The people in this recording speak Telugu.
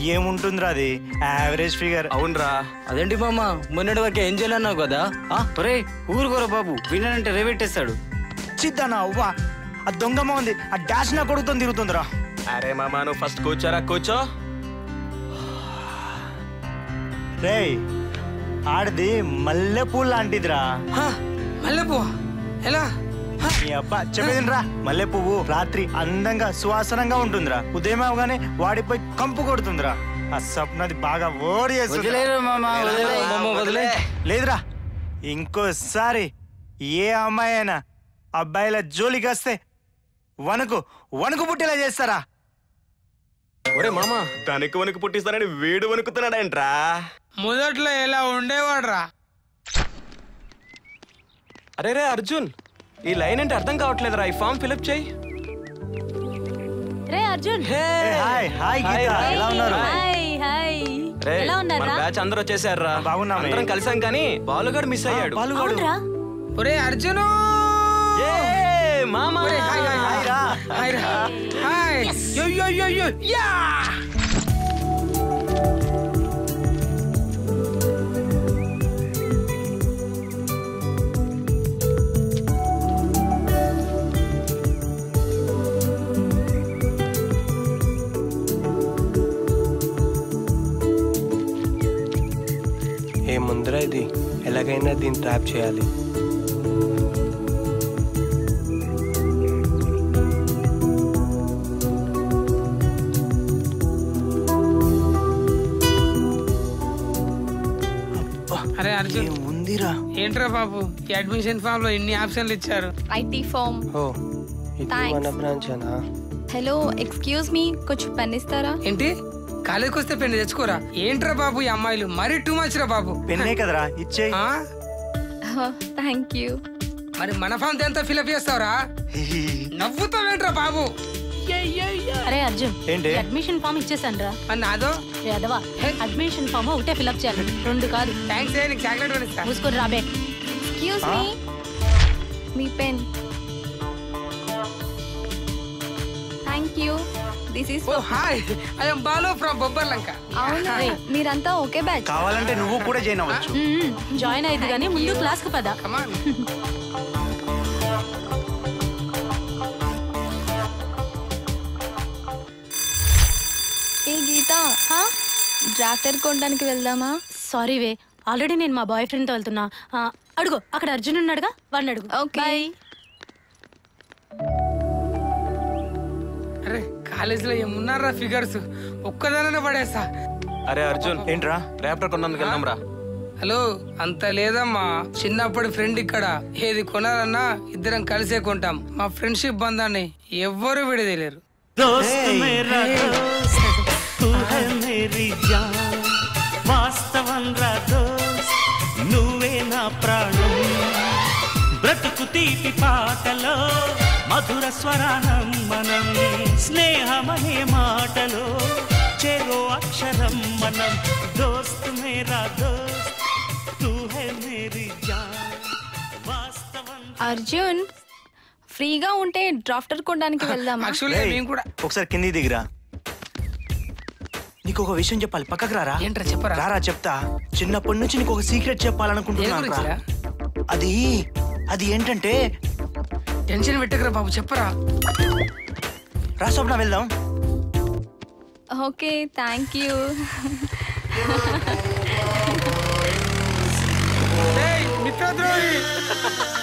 ఏముంటుందిరా అది యావరేజ్ ఫిగర్ అవునరా అదేంటి మామ మొన్నటి వరకు ఏం చేయాలన్నావు కదా ఆ, ఒరే ఊరుకోరా బాబు విన్నానంటే రేవెట్టేస్తాడు చిద్దానా అవ్వా ఆ దొంగమ్మ ఉంది ఆ డాష్ నా కొడుకుతో తిరుగుతుందిరా అరే మామా నువ్వు ఫస్ట్ కూర్చోరా కూర్చో రేయ్ ఆడిది మల్లె పూలు లాంటిదిరా మళ్ళీ పో ఎలా నీ అబ్బా చెప్పేదిరా మల్లె పువ్వు రాత్రి అందంగా సువాసనంగా ఉంటుందిరా ఉదయం అవగానే వాడిపోయి కంపు కొడుతుందిరా ఆ సప్నది బాగా ఓడి వదిలేరు మామ వదిలే మామ వదిలే లేదురా ఇంకోసారి ఏ అమ్మాయి అయినా అబ్బాయిల జోలికి వస్తే వణుకు వణుకు పుట్టేలా చేస్తారా ఒరే మామా దానికి వణుకు పుట్టిస్తానని వీడు వణుకుతున్నాడేంట్రా మొదట్లో ఎలా ఉండేవాడ్రా అరే రే అర్జున్ ఈ లైన్ అంటే అర్థం కావట్లేదురా ఈ ఫామ్ ఫిలప్ చేయి రే అర్జున్ హే ఏ, హాయ్ హాయ్ గీత హాయ్, ఎలా ఉన్నారు హాయ్ హాయ్ రే ఎలా మన ఉన్నారా బ్యాచ్ అందరూ వచ్చేసారా బాగున్నామే. అందరం కలిసాం కానీ బాలుగాడు మిస్ అయ్యాడు పాలుగాడు అవునరా ఒరే అర్జును ఏ మామా ఒరే, హాయ్ హాయ్ హాయ్ రా. హాయ్ రా హాయ్ యో యో యో యో యా ఏ ముందర ఇది ఎలాగైనా దీన్ని ట్రాప్ చేయాలి అరే అర్జున్ ఏముందిరా ఏంట్రా బాబు ఈ అడ్మిషన్ ఫామ్ లో ఎన్ని ఆప్షన్లు ఇచ్చారు ఐటీ ఫామ్ ఓ ఇది Thanks. మన బ్రాంచేనా హలో ఎక్స్క్యూజ్ మీ కొంచెం పెన్ ఇస్తారా ఏంటి కాలేజీకి వస్తే పెన్ను తెచ్చుకోరా ఏంట్రా బాబు ఈ అమ్మాయిలు మరీ టూ మచ్ రా బాబు పెన్నే కదరా ఇచ్చేయి ఆ? థ్యాంక్ యూ మరి మన ఫామ్ ఎంత ఫిలప్ చేస్తావురా నవ్వుతావేంట్రా బాబు అరే అర్జున్ ఏంటి? అడ్మిషన్ ఫామ్ ఇచ్చేసాను రా మరి నాదో అదవా అడ్మిషన్ ఫామ్ ఒకటే ఫిల్అప్ చేయాలి రెండు కాదు థ్యాంక్స్ ఏ నీకు చాక్లెట్ కొనిస్తా మూసుకొని రాబే ఎక్స్క్యూజ్ మీ మీ pen thank you this is oh hi I'm Balu from Bobbarlanka అవును మీరంతా ఒకే బ్యాచ్ కావాలంటే నువ్వు కూడా జాయిన్ అవ్వచ్చు జాయిన్ అయింది కానీ ముందు క్లాస్ కు పద కమాన్ ఏ గీత డ్రాఫ్టర్ కొనడానికి వెళ్దామా సారీ వే ఆల్రెడీ నేను మా బాయ్ ఫ్రెండ్ తో వెళ్తున్నా ఆ, అడుగు అక్కడ అర్జున్ ఉన్నాడుగా వాడిని అడుగు Okay. Bye. అరే కాలేజీలో ఏమున్నారా ఫిగర్స్ ఒక్కదానే పడేస్తా అరే అర్జున్ ఏంట్రా ర్యాప్టర్ కొన్నందుకు వెళ్దాం రా హలో అంత లేదమ్మా చిన్నప్పటి ఫ్రెండ్ ఇక్కడ ఏది కొనాలన్నా ఇద్దరం కలిసే కొంటాం మా ఫ్రెండ్షిప్ బంధాన్ని ఎవ్వరూ విడదలేరు दोस्त मेरा दोस्त तू है मेरी जान వాస్తవం రా దోస్త్ నువ్వే నా ప్రాణం బ్రతుకు తీపి పాటలో మధుర స్వరానం మనం స్నేహమనే మాటలో చెరో అక్షరం మనం దోస్త్ మేరా దోస్త్ తూ హై మేరీ జాన్ వాస్తవం అర్జున్ ఫ్రీగా ఉంటే డ్రాఫ్టర్ కొనడానికి వెళ్దామా యాక్చువల్లీ ఏయ్, మేము కూడా ఒకసారి కింది దిగిరా నీకు ఒక విషయం చెప్పాలి పక్కకు రారా ఏంట్రా చెప్పరా రారా చెప్తా చిన్నప్పటి నుంచి నీకు ఒక సీక్రెట్ దేని చెప్పాలనుకుంటున్నాను గురించిరా? అది అది ఏంటంటే టెన్షన్ పెట్టకరా బాబు చెప్పరా రా స్వప్న వెళ్దాం ఓకే థ్యాంక్ యూ ఏయ్, మిత్రద్రోహి